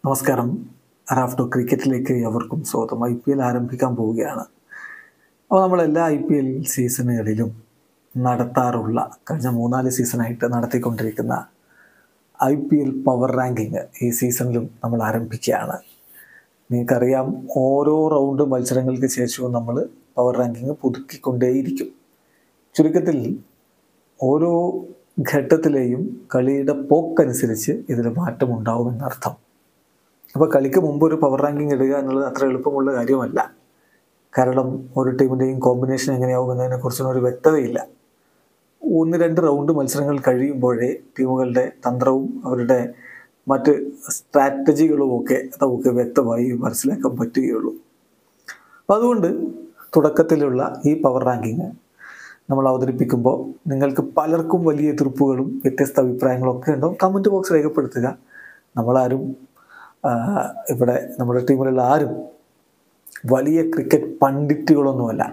നമസ്കാരം റാഫ്റ്റോ ക്രിക്കറ്റിലേക്ക് എവർക്കും സ്വാഗതം I P L ആരംഭിക്കാൻ പോവുകയാണ് അപ്പോൾ നമ്മൾ എല്ലാ ഐ പി എൽ സീസണുകളിലും നടത്താറുള്ള കഴിഞ്ഞ മൂന്നാല് സീസണായിട്ട് നടത്തിക്കൊണ്ടിരിക്കുന്ന I P L power ranking ഈ സീസണിലും നമ്മൾ ആരംഭിക്കുകയാണ് നിങ്ങൾക്കറിയാം ഓരോ റൗണ്ട് മത്സരങ്ങൾക്ക് ശേഷവും നമ്മൾ പവർ റാങ്കിങ് പുതുക്കിക്കൊണ്ടേയിരിക്കും ചുരുക്കത്തിൽ ഓരോ ഘട്ടത്തിലെയും കളിയുടെ പോക്കനുസരിച്ച് ഇതിൽ മാറ്റമുണ്ടാവുമെന്നർത്ഥം അപ്പോൾ കളിക്ക് മുമ്പ് ഒരു പവർ റാങ്കിങ് ഇടുക എന്നുള്ളത് അത്ര എളുപ്പമുള്ള കാര്യമല്ല കാരണം ഓരോ ടീമിൻ്റെയും കോമ്പിനേഷൻ എങ്ങനെയാവും എന്നതിനെക്കുറിച്ചൊന്നും ഒരു വ്യക്തതയില്ല ഒന്ന് രണ്ട് റൗണ്ട് മത്സരങ്ങൾ കഴിയുമ്പോഴേ ടീമുകളുടെ തന്ത്രവും അവരുടെ മറ്റ് സ്ട്രാറ്റജികളും ഒക്കെ നമുക്ക് വ്യക്തമായി മനസ്സിലാക്കാൻ പറ്റുകയുള്ളൂ അപ്പോൾ അതുകൊണ്ട് തുടക്കത്തിലുള്ള ഈ പവർ റാങ്കിങ് നമ്മൾ അവതരിപ്പിക്കുമ്പോൾ നിങ്ങൾക്ക് പലർക്കും വലിയ എതിർപ്പുകളും വ്യത്യസ്ത അഭിപ്രായങ്ങളും ഒക്കെ ഉണ്ടാവും കമൻറ്റ് ബോക്സ് രേഖപ്പെടുത്തുക നമ്മളാരും ഇവിടെ നമ്മുടെ ടീമിലുള്ള ആരും വലിയ ക്രിക്കറ്റ് പണ്ഡിറ്റുകളൊന്നുമല്ല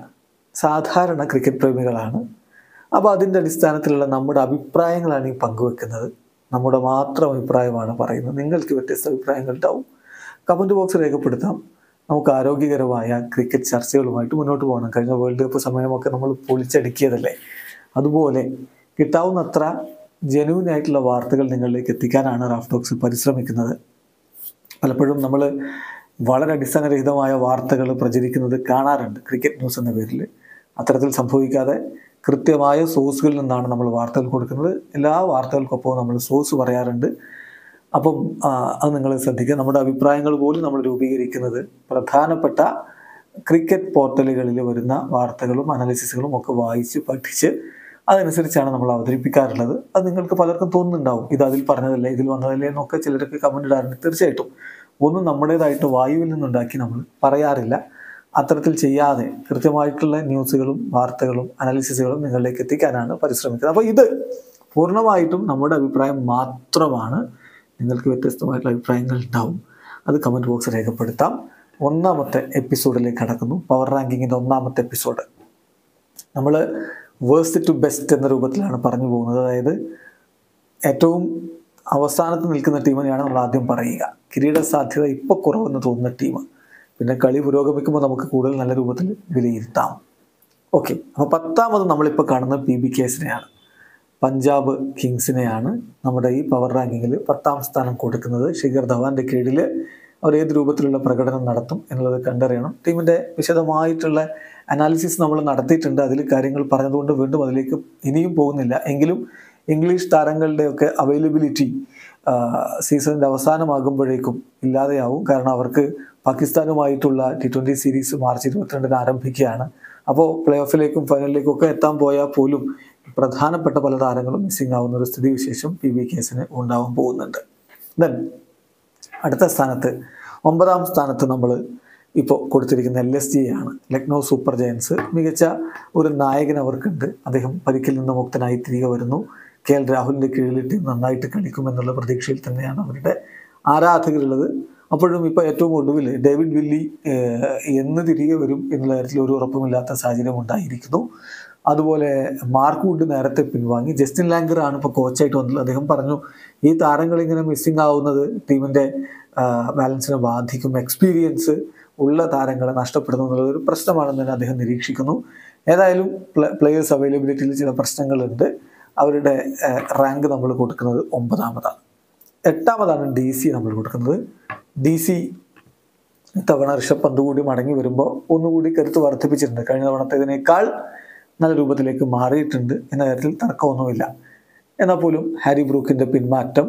സാധാരണ ക്രിക്കറ്റ് പ്രേമികളാണ് അപ്പോൾ അതിൻ്റെ അടിസ്ഥാനത്തിലുള്ള നമ്മുടെ അഭിപ്രായങ്ങളാണ് ഈ പങ്കുവെക്കുന്നത് നമ്മുടെ മാത്രം അഭിപ്രായമാണ് പറയുന്നത് നിങ്ങൾക്ക് വ്യത്യസ്ത അഭിപ്രായങ്ങൾ ഉണ്ടാവും കമൻറ്റ് ബോക്സ് രേഖപ്പെടുത്താം നമുക്ക് ആരോഗ്യകരമായ ക്രിക്കറ്റ് ചർച്ചകളുമായിട്ട് മുന്നോട്ട് പോകണം കഴിഞ്ഞ വേൾഡ് കപ്പ് സമയമൊക്കെ നമ്മൾ പൊളിച്ചടുക്കിയതല്ലേ അതുപോലെ കിട്ടാവുന്നത്ര ജെനുവിൻ ആയിട്ടുള്ള വാർത്തകൾ നിങ്ങളിലേക്ക് എത്തിക്കാനാണ് റാഫ്റ്റോക്സ് പരിശ്രമിക്കുന്നത് പലപ്പോഴും നമ്മൾ വളരെ അടിസ്ഥാനരഹിതമായ വാർത്തകൾ പ്രചരിക്കുന്നത് കാണാറുണ്ട് ക്രിക്കറ്റ് ന്യൂസ് എന്ന പേരിൽ അത്തരത്തിൽ സംഭവിക്കാതെ കൃത്യമായ സോഴ്സുകളിൽ നിന്നാണ് നമ്മൾ വാർത്തകൾ കൊടുക്കുന്നത് എല്ലാ വാർത്തകൾക്കൊപ്പം നമ്മൾ സോഴ്സ് പറയാറുണ്ട് അപ്പം അത് നിങ്ങൾ ശ്രദ്ധിക്കുക നമ്മുടെ അഭിപ്രായങ്ങൾ പോലും നമ്മൾ രൂപീകരിക്കുന്നത് പ്രധാനപ്പെട്ട ക്രിക്കറ്റ് പോർട്ടലുകളിൽ വരുന്ന വാർത്തകളും അനാലിസിസുകളും ഒക്കെ വായിച്ച് പഠിച്ച് അതനുസരിച്ചാണ് നമ്മൾ അവതരിപ്പിക്കാറുള്ളത് അത് നിങ്ങൾക്ക് പലർക്കും തോന്നുന്നുണ്ടാവും ഇത് അതിൽ പറഞ്ഞതല്ലേ ഇതിൽ വന്നതല്ലേ എന്നൊക്കെ ചിലരൊക്കെ കമൻ്റ് ഇടാറുണ്ട് തീർച്ചയായിട്ടും ഒന്നും നമ്മുടേതായിട്ട് വായുവിൽ നിന്നുണ്ടാക്കി നമ്മൾ പറയാറില്ല അത്തരത്തിൽ ചെയ്യാതെ കൃത്യമായിട്ടുള്ള ന്യൂസുകളും വാർത്തകളും അനാലിസിസുകളും നിങ്ങളിലേക്ക് എത്തിക്കാനാണ് പരിശ്രമിക്കുന്നത് അപ്പോൾ ഇത് പൂർണ്ണമായിട്ടും നമ്മുടെ അഭിപ്രായം മാത്രമാണ് നിങ്ങൾക്ക് വ്യത്യസ്തമായിട്ടുള്ള അഭിപ്രായങ്ങൾ ഉണ്ടാവും അത് കമൻറ്റ് ബോക്സ് രേഖപ്പെടുത്താം ഒന്നാമത്തെ എപ്പിസോഡിലേക്ക് കടക്കുന്നു പവർ റാങ്കിങ്ങിൻ്റെ ഒന്നാമത്തെ എപ്പിസോഡ് നമ്മൾ വേഴ്സ്റ്റ് ടു ബെസ്റ്റ് എന്ന രൂപത്തിലാണ് പറഞ്ഞു പോകുന്നത് അതായത് ഏറ്റവും അവസാനത്ത് നിൽക്കുന്ന ടീമിനെയാണ് നമ്മൾ ആദ്യം പറയുക കിരീട സാധ്യത ഇപ്പോൾ കുറവെന്ന് തോന്നുന്ന ടീം പിന്നെ കളി പുരോഗമിക്കുമ്പോൾ നമുക്ക് കൂടുതൽ നല്ല രൂപത്തിൽ വിലയിരുത്താം ഓക്കെ അപ്പോൾ പത്താമത് നമ്മളിപ്പോൾ കാണുന്ന പി ബി കേസിനെയാണ് പഞ്ചാബ് കിങ്സിനെയാണ് നമ്മുടെ ഈ പവർ റാങ്കിങ്ങിൽ പത്താം സ്ഥാനം കൊടുക്കുന്നത് ശിഖർ ധവാന്റെ കീഴിൽ അവർ ഏത് രൂപത്തിലുള്ള പ്രകടനം നടത്തും എന്നുള്ളത് കണ്ടറിയണം ടീമിൻ്റെ വിശദമായിട്ടുള്ള അനാലിസിസ് നമ്മൾ നടത്തിയിട്ടുണ്ട് അതിൽ കാര്യങ്ങൾ പറഞ്ഞതുകൊണ്ട് വീണ്ടും അതിലേക്ക് ഇനിയും പോകുന്നില്ല എങ്കിലും ഇംഗ്ലീഷ് താരങ്ങളുടെയൊക്കെ അവൈലബിലിറ്റി സീസണിൻ്റെ അവസാനമാകുമ്പോഴേക്കും ഇല്ലാതെയാവും കാരണം അവർക്ക് പാകിസ്ഥാനുമായിട്ടുള്ള ടി ട്വൻ്റി സീരീസ് മാർച്ച് ഇരുപത്തിരണ്ടിന് ആരംഭിക്കുകയാണ് അപ്പോൾ പ്ലേ ഓഫിലേക്കും ഫൈനലിലേക്കും ഒക്കെ എത്താൻ പോയാൽ പോലും പ്രധാനപ്പെട്ട പല താരങ്ങളും മിസ്സിംഗ് ആവുന്ന ഒരു സ്ഥിതിവിശേഷം പി വി കേസിന് ഉണ്ടാവാൻ പോകുന്നുണ്ട് ദെൻ അടുത്ത സ്ഥാനത്ത് ഒമ്പതാം സ്ഥാനത്ത് നമ്മൾ ഇപ്പോൾ കൊടുത്തിരിക്കുന്ന എൽ എസ് ജി ആണ് ലക്നൗ സൂപ്പർ ജയൻസ് മികച്ച ഒരു നായകൻ അവർക്കുണ്ട് അദ്ദേഹം പരിക്കിൽ നിന്ന് മുക്തനായി തിരികെ വരുന്നു കെ എൽ രാഹുലിൻ്റെ കീഴിൽ ടീം നന്നായിട്ട് കളിക്കുമെന്നുള്ള പ്രതീക്ഷയിൽ തന്നെയാണ് അവരുടെ ആരാധകരുള്ളത് അപ്പോഴും ഇപ്പോൾ ഏറ്റവും ഒടുവിൽ ഡേവിഡ് വില്ലി എന്ന് തിരികെ വരും എന്നുള്ള കാര്യത്തിൽ ഒരു ഉറപ്പുമില്ലാത്ത സാഹചര്യം ഉണ്ടായിരിക്കുന്നു അതുപോലെ മാർക്ക് വുഡ് നേരത്തെ പിൻവാങ്ങി ജസ്റ്റിൻ ലാങ്കർ ആണ് ഇപ്പോൾ കോച്ചായിട്ട് വന്നത് അദ്ദേഹം പറഞ്ഞു ഈ താരങ്ങൾ ഇങ്ങനെ മിസ്സിംഗ് ആവുന്നത് ടീമിൻ്റെ ബാലൻസിനെ ബാധിക്കും എക്സ്പീരിയൻസ് ഉള്ള താരങ്ങളെ നഷ്ടപ്പെടുന്നു എന്നുള്ളത് ഒരു പ്രശ്നമാണെന്ന് തന്നെ അദ്ദേഹം നിരീക്ഷിക്കുന്നു ഏതായാലും പ്ലെയേഴ്സ് അവൈലബിലിറ്റിയിൽ ചില പ്രശ്നങ്ങളുണ്ട് അവരുടെ റാങ്ക് നമ്മൾ കൊടുക്കുന്നത് ഒമ്പതാമതാണ് എട്ടാമതാണ് ഡി സി നമ്മൾ കൊടുക്കുന്നത് ഡി സി ഇത്തവണ ഋഷഭ് പന്ത് കൂടി മടങ്ങി വരുമ്പോൾ ഒന്നുകൂടി കരുത്ത് വർദ്ധിപ്പിച്ചിട്ടുണ്ട് കഴിഞ്ഞ തവണത്തേതിനേക്കാൾ നല്ല രൂപത്തിലേക്ക് മാറിയിട്ടുണ്ട് എന്ന കാര്യത്തിൽ തർക്കമൊന്നുമില്ല എന്നാൽ പോലും ഹാരി ബ്രൂക്കിൻ്റെ പിന്മാറ്റം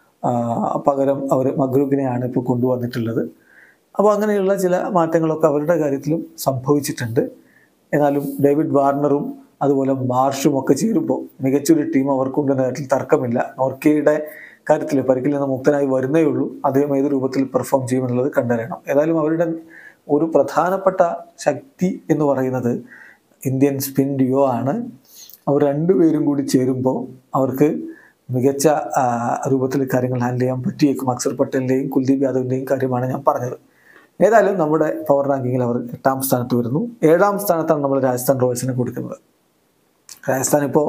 പകരം അവർ മഗ്രൂക്കിനെയാണ് ഇപ്പോൾ കൊണ്ടുവന്നിട്ടുള്ളത് അപ്പോൾ അങ്ങനെയുള്ള ചില മാറ്റങ്ങളൊക്കെ അവരുടെ കാര്യത്തിലും സംഭവിച്ചിട്ടുണ്ട് എന്നാലും ഡേവിഡ് വാർണറും അതുപോലെ മാർഷും ഒക്കെ ചേരുമ്പോൾ മികച്ചൊരു ടീം അവർക്കുണ്ടെന്ന കാര്യത്തിൽ തർക്കമില്ല നോർക്കയുടെ കാര്യത്തിൽ പരിക്കിൽ നിന്ന് മുക്തനായി വരുന്നേ ഉള്ളൂ അദ്ദേഹം ഏത് രൂപത്തിൽ പെർഫോം ചെയ്യുമെന്നുള്ളത് കണ്ടറിയണം ഏതായാലും അവരുടെ ഒരു പ്രധാനപ്പെട്ട ശക്തി എന്ന് പറയുന്നത് ഇന്ത്യൻ സ്പിൻ ഡിയോ ആണ് അവർ രണ്ടുപേരും കൂടി ചേരുമ്പോൾ അവർക്ക് മികച്ച രൂപത്തിൽ കാര്യങ്ങൾ ഹാൻഡിൽ ചെയ്യാൻ പറ്റിയേക്കും അക്സർ പട്ടേലിൻ്റെയും കുൽദീപ് യാദവിൻ്റെയും കാര്യമാണ് ഞാൻ പറഞ്ഞത് ഏതായാലും നമ്മുടെ പവർ റാങ്കിങ്ങിൽ അവർ എട്ടാം സ്ഥാനത്ത് വരുന്നു ഏഴാം സ്ഥാനത്താണ് നമ്മൾ രാജസ്ഥാൻ റോയൽസിനെ കൊടുക്കുന്നത് രാജസ്ഥാൻ ഇപ്പോൾ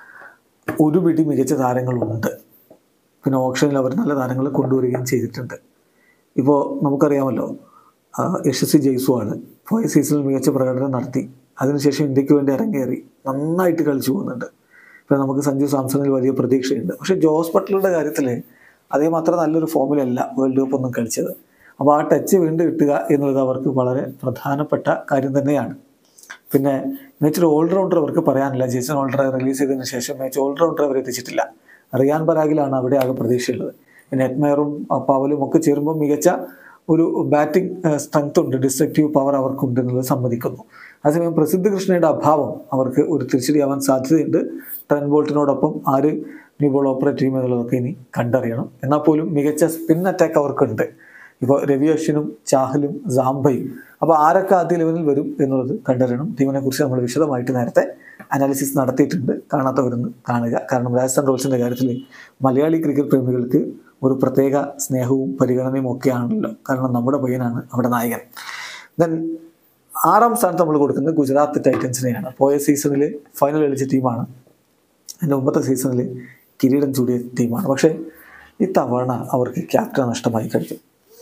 ഒരു പിടി മികച്ച താരങ്ങളുണ്ട് പിന്നെ ഓപ്ഷനിൽ അവർ നല്ല താരങ്ങളെ കൊണ്ടുവരികയും ചെയ്തിട്ടുണ്ട് ഇപ്പോൾ നമുക്കറിയാമല്ലോ ആ, യശസ്വി ജയ്സ്വാൾ പോയ സീസണിൽ മികച്ച പ്രകടനം നടത്തി അതിനുശേഷം ഇന്ത്യക്ക് വേണ്ടി ഇറങ്ങേറി നന്നായിട്ട് കളിച്ചു പോകുന്നുണ്ട് ഇപ്പം നമുക്ക് സഞ്ജു സാംസണിൽ വലിയ പ്രതീക്ഷയുണ്ട് പക്ഷെ ജോസ് ബട്ട്ലറുടെ കാര്യത്തിൽ അദ്ദേഹം അത്ര നല്ലൊരു ഫോമിലല്ല വേൾഡ് കപ്പ് ഒന്നും കളിച്ചത് അപ്പോൾ ആ ടച്ച് വീണ്ടും കിട്ടുക എന്നുള്ളത് അവർക്ക് വളരെ പ്രധാനപ്പെട്ട കാര്യം തന്നെയാണ് പിന്നെ മാച്ചിൽ ഓൾറൗണ്ടർ അവർക്ക് പറയാനില്ല ജേസൺ ഓൾഡറെ റിലീസ് ചെയ്തതിന് ശേഷം മാച്ച് ഓൾറൗണ്ടർ അവർ എത്തിച്ചിട്ടില്ല റിയാൻ പരാഗിലാണ് അവിടെ ആകെ പ്രതീക്ഷയുള്ളത് പിന്നെ എറ്റ്മയറും അഹ് പവലും ഒക്കെ ചേരുമ്പോൾ മികച്ച ഒരു ബാറ്റിംഗ് സ്ട്രെങ്ത് ഉണ്ട് ഡിസ്ട്രക്റ്റീവ് പവർ അവർക്കുണ്ട് എന്നുള്ളത് സമ്മതിക്കുന്നു അതേസമയം പ്രസിദ്ധ കൃഷ്ണയുടെ അഭാവം അവർക്ക് ഒരു തിരിച്ചടിയാവാൻ സാധ്യതയുണ്ട് ട്രെൻ ബോൾട്ടിനോടൊപ്പം ആര് ന്യൂ ബോൾ ഓപ്പറേറ്റ് ചെയ്യും എന്നുള്ളതൊക്കെ ഇനി കണ്ടറിയണം എന്നാൽ പോലും മികച്ച സ്പിൻ അറ്റാക്ക് അവർക്കുണ്ട് ഇപ്പോൾ രവി അശ്വിനും ചാഹലും സാംബയും അപ്പോൾ ആരൊക്കെ ആദ്യ ലെവലിൽ വരും എന്നുള്ളത് കണ്ടറിയണം ടീമിനെ കുറിച്ച് നമ്മൾ വിശദമായിട്ട് നേരത്തെ അനാലിസിസ് നടത്തിയിട്ടുണ്ട് കാണാത്തവരൊന്ന് കാണുക കാരണം രാജസ്ഥാൻ റോയൽസിൻ്റെ കാര്യത്തിൽ മലയാളി ക്രിക്കറ്റ് പ്രേമികൾക്ക് ഒരു പ്രത്യേക സ്നേഹവും പരിഗണനയും ഒക്കെയാണല്ലോ കാരണം നമ്മുടെ പയ്യനാണ് അവിടെ നായകൻ ദെൻ ആറാം സ്ഥാനത്ത് നമ്മൾ കൊടുക്കുന്നത് ഗുജറാത്ത് ടൈറ്റൻസിനെയാണ് പോയ സീസണിൽ ഫൈനൽ കളിച്ച ടീമാണ് അതിൻ്റെ മുമ്പത്തെ സീസണിൽ കിരീടം ചൂടിയ ടീമാണ് പക്ഷേ ഇത്തവണ അവർക്ക് ക്യാപ്റ്റൻ നഷ്ടമായി കഴിഞ്ഞു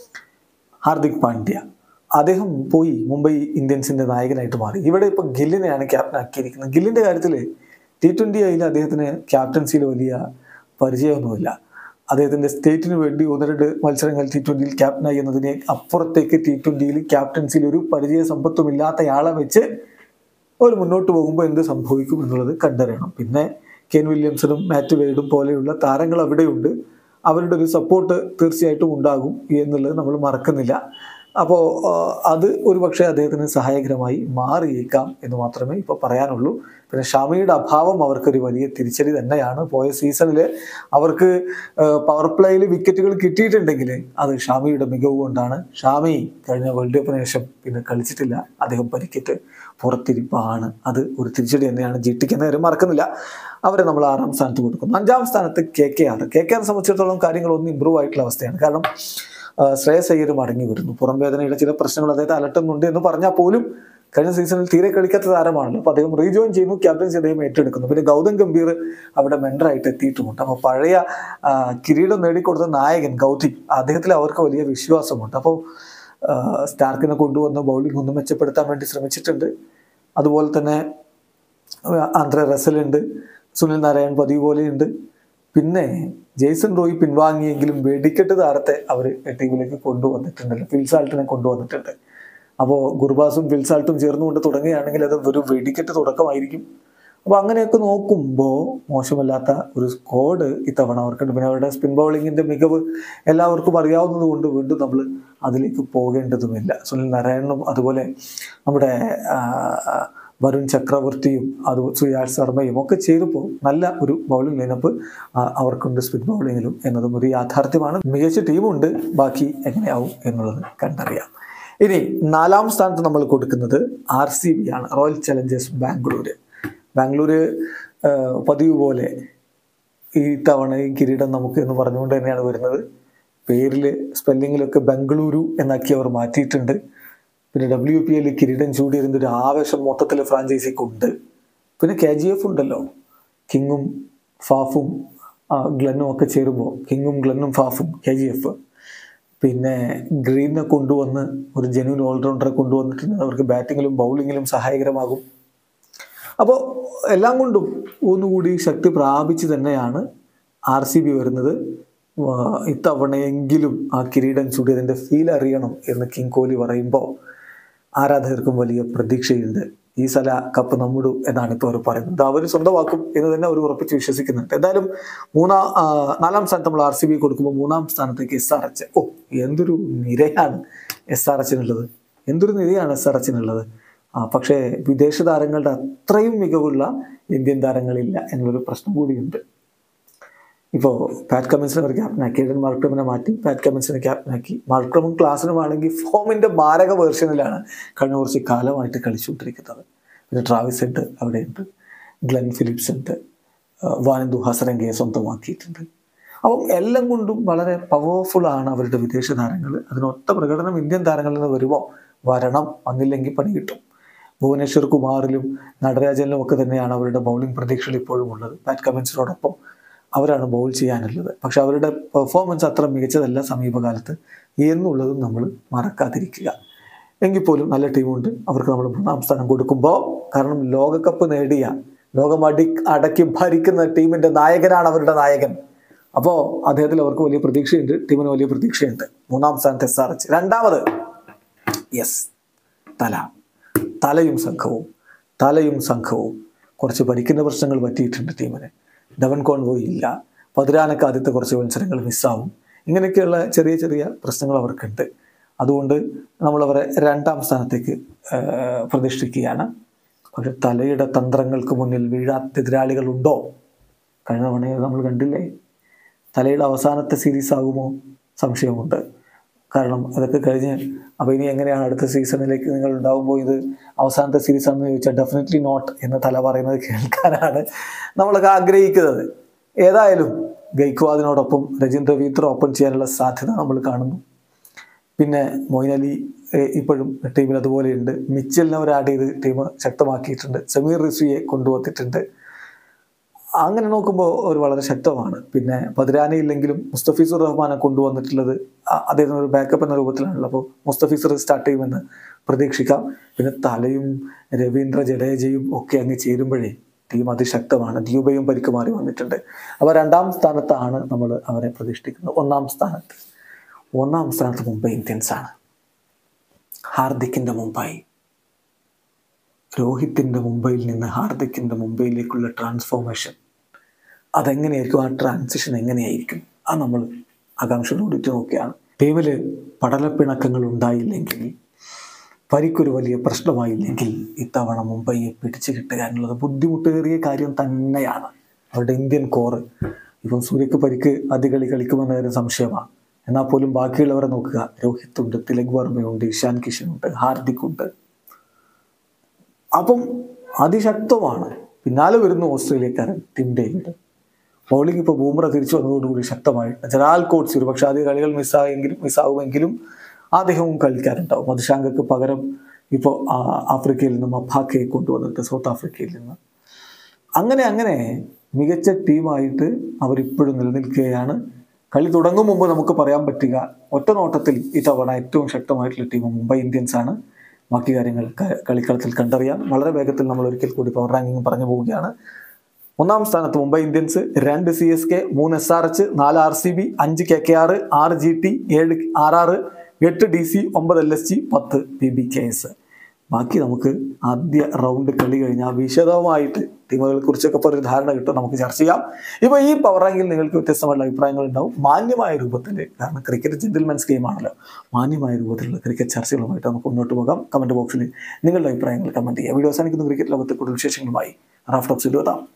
ഹാർദിക് പാണ്ഡ്യ അദ്ദേഹം പോയി മുംബൈ ഇന്ത്യൻസിന്റെ നായകനായിട്ട് മാറി ഇവിടെ ഇപ്പോൾ ഗില്ലിനെയാണ് ക്യാപ്റ്റൻ ആക്കിയിരിക്കുന്നത് ഗില്ലിന്റെ കാര്യത്തിൽ ടി ട്വന്റി ആയിൽ അദ്ദേഹത്തിന് ക്യാപ്റ്റൻസിയിൽ വലിയ പരിചയമൊന്നുമില്ല അദ്ദേഹത്തിന്റെ സ്റ്റേറ്റിന് വേണ്ടി ഒന്ന് രണ്ട് മത്സരങ്ങൾ ടി ട്വന്റിയിൽ ക്യാപ്റ്റനായി എന്നതിനെ അപ്പുറത്തേക്ക് ടി ട്വന്റിയിൽ ക്യാപ്റ്റൻസിയിൽ ഒരു പരിചയ സമ്പത്തും ഇല്ലാത്തയാളെ വെച്ച് അവർ മുന്നോട്ട് പോകുമ്പോൾ എന്ത് സംഭവിക്കും എന്നുള്ളത് കണ്ടറിയണം പിന്നെ കെൻ വില്യംസണും മാറ്റ് വെയ്ഡും പോലെയുള്ള താരങ്ങൾ അവിടെയുണ്ട് അവരുടെ ഒരു സപ്പോർട്ട് തീർച്ചയായിട്ടും ഉണ്ടാകും എന്നുള്ളത് നമ്മൾ മറക്കുന്നില്ല അപ്പോൾ അത് ഒരു പക്ഷേ അദ്ദേഹത്തിന് സഹായകരമായി മാറിയേക്കാം എന്ന് മാത്രമേ ഇപ്പോൾ പറയാനുള്ളൂ പിന്നെ ഷമിയുടെ അഭാവം അവർക്കൊരു വലിയ തിരിച്ചടി തന്നെയാണ് പോയ സീസണിൽ അവർക്ക് പവർ പ്ലേയിൽ വിക്കറ്റുകൾ കിട്ടിയിട്ടുണ്ടെങ്കിൽ അത് ഷാമിയുടെ മികവ് കൊണ്ടാണ് ഷാമി കഴിഞ്ഞ വേൾഡ് കപ്പിന് ശേഷം പിന്നെ കളിച്ചിട്ടില്ല അദ്ദേഹം പരിക്കേറ്റ് പുറത്തിരിപ്പാണ് അത് ഒരു തിരിച്ചടി തന്നെയാണ് ജി ടിക്ക് എന്ന കാര്യം മറക്കുന്നില്ല അവരെ നമ്മൾ ആറാം സ്ഥാനത്ത് കൊടുക്കുന്നു അഞ്ചാം സ്ഥാനത്ത് K K R K K ആറിനെ സംബന്ധിച്ചിടത്തോളം കാര്യങ്ങളൊന്നും ഇമ്പ്രൂവ് ആയിട്ടുള്ള അവസ്ഥയാണ് കാരണം ആ, ശ്രേയസ് അയ്യർ മടങ്ങി വരുന്നു പുറം വേദനയുടെ ചില പ്രശ്നങ്ങൾ അദ്ദേഹത്തെ അലട്ടുന്നുണ്ട് എന്ന് പറഞ്ഞാൽ പോലും കഴിഞ്ഞ സീസണിൽ തീരെ കളിക്കാത്ത താരമാണല്ലോ അപ്പോൾ അദ്ദേഹം റീജോയിൻ ചെയ്യുന്നു ക്യാപ്റ്റൻസി അദ്ദേഹം ഏറ്റെടുക്കുന്നു പിന്നെ ഗൗതം ഗംഭീർ അവിടെ മെൻഡറായിട്ട് എത്തിയിട്ടുമുണ്ട് അപ്പോൾ പഴയ ആ, കിരീടം നേടിക്കൊടുത്ത നായകൻ ഗൗതിക് അദ്ദേഹത്തിൽ അവർക്ക് വലിയ വിശ്വാസമുണ്ട് അപ്പോൾ സ്റ്റാർക്കിനെ കൊണ്ടുവന്ന് ബൗളിംഗ് ഒന്ന് മെച്ചപ്പെടുത്താൻ വേണ്ടി ശ്രമിച്ചിട്ടുണ്ട് അതുപോലെ തന്നെ ആന്ധ്ര റസലുണ്ട് സുനിൽ നാരായൺ പതിവ് പോലെയുണ്ട് പിന്നെ ജെയ്സൺ റോയ് പിൻവാങ്ങിയെങ്കിലും വെടിക്കെട്ട് താരത്തെ അവർ ടീമിലേക്ക് കൊണ്ടുവന്നിട്ടുണ്ടല്ലോ ഫിൽസാൾട്ടിനെ കൊണ്ടുവന്നിട്ടുണ്ട് അപ്പോൾ ഗുർബാസും ഫിൽസാൾട്ടും ചേർന്നുകൊണ്ട് തുടങ്ങുകയാണെങ്കിൽ അത് ഒരു വെടിക്കെട്ട് തുടക്കമായിരിക്കും അപ്പോൾ അങ്ങനെയൊക്കെ നോക്കുമ്പോൾ മോശമല്ലാത്ത ഒരു സ്കോഡ് ഇത്തവണ അവർക്കുണ്ട് പിന്നെ അവരുടെ സ്പിൻ ബൗളിങ്ങിൻ്റെ മികവ് എല്ലാവർക്കും അറിയാവുന്നത് കൊണ്ട് വീണ്ടും നമ്മൾ അതിലേക്ക് പോകേണ്ടതുമില്ല സുനിൽ നാരായണനും അതുപോലെ നമ്മുടെ ആ, വരുൺ ചക്രവർത്തിയും അത് സുയാഷ് ശർമ്മയും ഒക്കെ ചെയ്തപ്പോൾ നല്ല ഒരു ബൗളിംഗ് ലൈനപ്പ് അവർക്കുണ്ട് സ്പിൻ ബൗളിങ്ങിലും എന്നതും ഒരു യാഥാർത്ഥ്യമാണ് മികച്ച ടീമുണ്ട് ബാക്കി എങ്ങനെയാവും എന്നുള്ളത് കണ്ടറിയാം ഇനി നാലാം സ്ഥാനത്ത് നമ്മൾ കൊടുക്കുന്നത് ആർ സി ബി ആണ് റോയൽ ചലഞ്ചേഴ്സ് ബാംഗ്ലൂര് ബാംഗ്ലൂര് ആ, പതിവ് പോലെ ഈ തവണയും കിരീടം നമുക്ക് എന്ന് പറഞ്ഞുകൊണ്ട് തന്നെയാണ് വരുന്നത് പേരിൽ സ്പെല്ലിങ്ങിലൊക്കെ ബംഗളൂരു എന്നാക്കി അവർ മാറ്റിയിട്ടുണ്ട് പിന്നെ ഡബ്ല്യു പി എല്ലിൽ കിരീടം ചൂടിയതിൻ്റെ ഒരു ആവേശം മൊത്തത്തിൽ ഫ്രാഞ്ചൈസിക്ക് ഉണ്ട് പിന്നെ കെ ജി എഫ് ഉണ്ടല്ലോ കിങ്ങും ഫാഫും ആ, ഗ്ലെന്നും ഒക്കെ ചേരുമ്പോൾ കിങ്ങും ഗ്ലെന്നും ഫാഫും കെ ജി എഫ് പിന്നെ ഗ്രീനെ കൊണ്ടുവന്ന് ഒരു ജെന്യൂൻ ഓൾറൗണ്ടറെ കൊണ്ടുവന്നിട്ടുണ്ട് അവർക്ക് ബാറ്റിങ്ങിലും ബൗളിങ്ങിലും സഹായകരമാകും അപ്പോൾ എല്ലാം കൊണ്ടും ഒന്നുകൂടി ശക്തി പ്രാപിച്ച് തന്നെയാണ് ആർ സി ബി വരുന്നത് ആ, ഇത്തവണയെങ്കിലും ആ കിരീടം ചൂടിയതിൻ്റെ ഫീൽ അറിയണം എന്ന് കിങ് കോഹ്ലി പറയുമ്പോൾ ആരാധകർക്കും വലിയ പ്രതീക്ഷയുണ്ട് ഈ സല കപ്പ് നമ്മുടെ എന്നാണ് ഇപ്പോൾ അവർ പറയുന്നത് അവർ സ്വന്തമാക്കും എന്ന് തന്നെ അവർ ഉറപ്പിച്ച് വിശ്വസിക്കുന്നുണ്ട് എന്തായാലും മൂന്നാം ആ, നാലാം സ്ഥാനത്ത് നമ്മൾ ആർ സി ബി കൊടുക്കുമ്പോൾ മൂന്നാം സ്ഥാനത്തേക്ക് എസ് ആർ എച്ച് ഓ എന്തൊരു നിരയാണ് എസ് ആർ എച്ചിനുള്ളത് എന്തൊരു നിരയാണ് എസ് ആർ എച്ചിനുള്ളത് ആ, പക്ഷേ വിദേശ താരങ്ങളുടെ അത്രയും മികവുള്ള ഇന്ത്യൻ താരങ്ങളില്ല എന്നുള്ളൊരു പ്രശ്നം കൂടിയുണ്ട് ഇപ്പോൾ പാറ്റ് കമ്മിൻസിനെ അവർ ക്യാപ്റ്റനാക്കി എഡൻ മാർക്രമിനെ മാറ്റി പാറ്റ് കമ്മിൻസിനെ ക്യാപ്റ്റനാക്കി മാർക്രമും ക്ലാസ്സിനുമാണെങ്കിൽ ഫോമിൻ്റെ മാരക വേർഷനിലാണ് കഴിഞ്ഞ കുറച്ച് കാലമായിട്ട് കളിച്ചുകൊണ്ടിരിക്കുന്നത് പിന്നെ ട്രാവിസ് ഉണ്ട് അവിടെയുണ്ട് ഗ്ലെൻ ഫിലിപ്സ് ഉണ്ട് വാനന്ദു ഹസരംഗയെ സ്വന്തമാക്കിയിട്ടുണ്ട് അപ്പം എല്ലാം കൊണ്ടും വളരെ പവർഫുൾ ആണ് അവരുടെ വിദേശ താരങ്ങൾ അതിനൊത്ത പ്രകടനം ഇന്ത്യൻ താരങ്ങളിൽ നിന്ന് വരുമ്പോൾ വരണം വന്നില്ലെങ്കിൽ പണി കിട്ടും ഭുവനേശ്വർ കുമാറിലും നടരാജനിലും ഒക്കെ തന്നെയാണ് അവരുടെ ബൗളിംഗ് പ്രതീക്ഷകൾ ഇപ്പോഴും ഉള്ളത് പാറ്റ് കമിൻസിനോടൊപ്പം അവരാണ് ബൗൾ ചെയ്യാനുള്ളത് പക്ഷെ അവരുടെ പെർഫോമൻസ് അത്ര മികച്ചതല്ല സമീപകാലത്ത് എന്നുള്ളതും നമ്മൾ മറക്കാതിരിക്കുക എങ്കിൽ പോലും നല്ല ടീമുണ്ട് അവർക്ക് നമ്മൾ മൂന്നാം സ്ഥാനം കൊടുക്കുമ്പോൾ കാരണം ലോകകപ്പ് നേടിയ ലോകം അടി അടക്കി ഭരിക്കുന്ന ടീമിന്റെ നായകനാണ് അവരുടെ നായകൻ അപ്പോൾ അദ്ദേഹത്തിൽ അവർക്ക് വലിയ പ്രതീക്ഷയുണ്ട് ടീമിന് വലിയ പ്രതീക്ഷയുണ്ട് മൂന്നാം സ്ഥാനത്ത് എസ് ആർ എച്ച് രണ്ടാമത് യെസ് തല തലയും സംഘവും തലയും സംഘവും കുറച്ച് പരിക്കുന്ന പ്രശ്നങ്ങൾ പറ്റിയിട്ടുണ്ട് ടീമിന് ഡവൻ കോൺവോയ് ഇല്ല പതിരാനൊക്കെ ആദ്യത്തെ കുറച്ച് മത്സരങ്ങൾ മിസ്സാവും ഇങ്ങനെയൊക്കെയുള്ള ചെറിയ ചെറിയ പ്രശ്നങ്ങൾ അവർക്കുണ്ട് അതുകൊണ്ട് നമ്മളവരെ രണ്ടാം സ്ഥാനത്തേക്ക് ആ, പ്രതിഷ്ഠിക്കുകയാണ് പക്ഷെ തലയുടെ തന്ത്രങ്ങൾക്ക് മുന്നിൽ വീഴാത്ത എതിരാളികളുണ്ടോ കഴിഞ്ഞ തവണ നമ്മൾ കണ്ടില്ലേ തലയുടെ അവസാനത്തെ സീരീസ് ആകുമോ സംശയമുണ്ട് കാരണം അതൊക്കെ കഴിഞ്ഞ് അപ്പോൾ ഇനി എങ്ങനെയാണ് അടുത്ത സീസണിലേക്ക് നിങ്ങൾ ഉണ്ടാകുമ്പോൾ ഇത് അവസാനത്തെ സീരീസ് ആണെന്ന് ചോദിച്ചാൽ ഡെഫിനറ്റ്ലി നോട്ട് എന്ന് തല പറയുന്നത് കേൾക്കാനാണ് നമ്മളൊക്കെ ആഗ്രഹിക്കുന്നത് ഏതായാലും ഗൈക്വാദിനോടൊപ്പം രജീന്ദ്ര വീത്ര ഓപ്പൺ ചെയ്യാനുള്ള സാധ്യത നമ്മൾ കാണുന്നു പിന്നെ മൊയിൻ അലി ഏഹ്, ഇപ്പോഴും ടീമിൽ അതുപോലെയുണ്ട് മിച്ചലിനെ അവർ ആഡ് ചെയ്ത് ടീം ശക്തമാക്കിയിട്ടുണ്ട് സമീർ റിസ്വിയെ കൊണ്ടുവന്നിട്ടുണ്ട് അങ്ങനെ നോക്കുമ്പോൾ ഒരു വളരെ ശക്തമാണ് പിന്നെ പതിരാനി ഇല്ലെങ്കിലും മുസ്തഫീസുർ റഹ്മാനെ കൊണ്ടുവന്നിട്ടുള്ളത് അ- അദ്ദേഹത്തിന് ഒരു ബാക്കപ്പ് എന്ന രൂപത്തിലാണല്ലോ അപ്പോൾ മുസ്തഫീസുർ സ്റ്റാർട്ട് ചെയ്യുമെന്ന് പ്രതീക്ഷിക്കാം പിന്നെ തലയും രവീന്ദ്ര ജഡേജയും ഒക്കെ അങ്ങ് ചേരുമ്പോഴേ ടീം അതിശക്തമാണ് ദ്യൂബയും പരിക്ക് മാറി വന്നിട്ടുണ്ട് അപ്പോൾ രണ്ടാം സ്ഥാനത്താണ് നമ്മൾ അവരെ പ്രതീക്ഷിക്കുന്നത് ഒന്നാം സ്ഥാനത്ത് ഒന്നാം സ്ഥാനത്ത് മുംബൈ ഇന്ത്യൻസ് ആണ് ഹാർദിക്കിന്റെ മുംബൈ രോഹിത്തിന്റെ മുംബൈയിൽ നിന്ന് ഹാർദിക്കിന്റെ മുംബൈയിലേക്കുള്ള ട്രാൻസ്ഫോർമേഷൻ അതെങ്ങനെയായിരിക്കും ആ ട്രാൻസിഷൻ എങ്ങനെയായിരിക്കും അത് നമ്മൾ ആകാംക്ഷയോട് നോക്കുകയാണ് ടീമിൽ പടലപ്പിണക്കങ്ങൾ ഉണ്ടായില്ലെങ്കിൽ പരിക്കൊരു വലിയ പ്രശ്നമായില്ലെങ്കിൽ ഇത്തവണ മുംബൈയെ പിടിച്ചു കിട്ടുക എന്നുള്ളത് ബുദ്ധിമുട്ടേറിയ കാര്യം തന്നെയാണ് അവരുടെ ഇന്ത്യൻ കോറ് ഇപ്പം സൂര്യക്ക് പരിക്ക് ആദ്യ കളി കളിക്കുമെന്ന കാര്യം സംശയമാണ് എന്നാൽ പോലും ബാക്കിയുള്ളവരെ നോക്കുക രോഹിത് ഉണ്ട് തിലക് വർമ്മയുണ്ട് ഇഷാൻ കിഷൻ ഉണ്ട് ഹാർദിക് ഉണ്ട് അപ്പം അതിശക്തമാണ് പിന്നാലെ വരുന്നു ഓസ്ട്രേലിയക്കാരൻ ടിം ഡേവിഡ് ബൗളിംഗ് ഇപ്പോൾ ബൂമ്ര തിരിച്ചു വന്നതോടുകൂടി ശക്തമായിട്ട് ജലാൽ കോട്സ് ഒരു പക്ഷേ ആദ്യ കളികൾ മിസ്സായെങ്കിലും മിസ്സാകുമെങ്കിലും അദ്ദേഹവും കളിക്കാറുണ്ടാവും മധുശാങ്കക്ക് പകരം ഇപ്പോൾ ആഫ്രിക്കയിൽ നിന്നും അഫാക്കയെ കൊണ്ടുവന്നിട്ട് സൗത്ത് ആഫ്രിക്കയിൽ നിന്ന് അങ്ങനെ അങ്ങനെ മികച്ച ടീമായിട്ട് അവരിപ്പോഴും നിലനിൽക്കുകയാണ് കളി തുടങ്ങും മുമ്പ് നമുക്ക് പറയാൻ പറ്റുക ഒറ്റ നോട്ടത്തിൽ ഇത്തവണ ഏറ്റവും ശക്തമായിട്ടുള്ള ടീം മുംബൈ ഇന്ത്യൻസ് ആണ് ബാക്കി കാര്യങ്ങൾ ക- കളിക്കളത്തിൽ കണ്ടറിയാം വളരെ വേഗത്തിൽ നമ്മൾ ഒരിക്കൽ കൂടി പവർ റാങ്കിങ് പറഞ്ഞു പോവുകയാണ് ഒന്നാം സ്ഥാനത്ത് മുംബൈ ഇന്ത്യൻസ് രണ്ട് സി എസ് കെ മൂന്ന് എസ് ആർ എച്ച് നാല് ആർ സി ബി അഞ്ച് കെ കെ ആർ ആറ് ജി ടി ഏഴ് ആർ ആറ് എട്ട് ഡി സി ഒമ്പത് എൽ എസ് ജി പത്ത് പി ബി കെ എസ് ബാക്കി നമുക്ക് ആദ്യ റൗണ്ട് കളി കഴിഞ്ഞാൽ വിശദമായിട്ട് ടീമുകളെ കുറിച്ചൊക്കെ ഇപ്പോൾ ഒരു ധാരണ കിട്ടും നമുക്ക് ചർച്ച ചെയ്യാം ഇപ്പോൾ ഈ പവർ റാങ്കിൽ നിങ്ങൾക്ക് വ്യത്യസ്തമായിട്ടുള്ള അഭിപ്രായങ്ങൾ ഉണ്ടാവും മാന്യമായ രൂപത്തിൽ കാരണം ക്രിക്കറ്റ് ജെന്റിൽമെൻസ് ഗെയിമാണല്ലോ മാന്യമായ രൂപത്തിലുള്ള ക്രിക്കറ്റ് ചർച്ചകളുമായിട്ട് നമുക്ക് മുന്നോട്ട് പോകാം കമന്റ് ബോക്സിൽ നിങ്ങളുടെ അഭിപ്രായങ്ങൾ കമന്റ് ചെയ്യുക വീഡിയോ അവസാനിക്കുന്ന ക്രിക്കറ്റ് ലോകത്തെ കൂടുതൽ വിശേഷങ്ങളുമായി റാഫ്റ്റോക്സിൽ എത്താം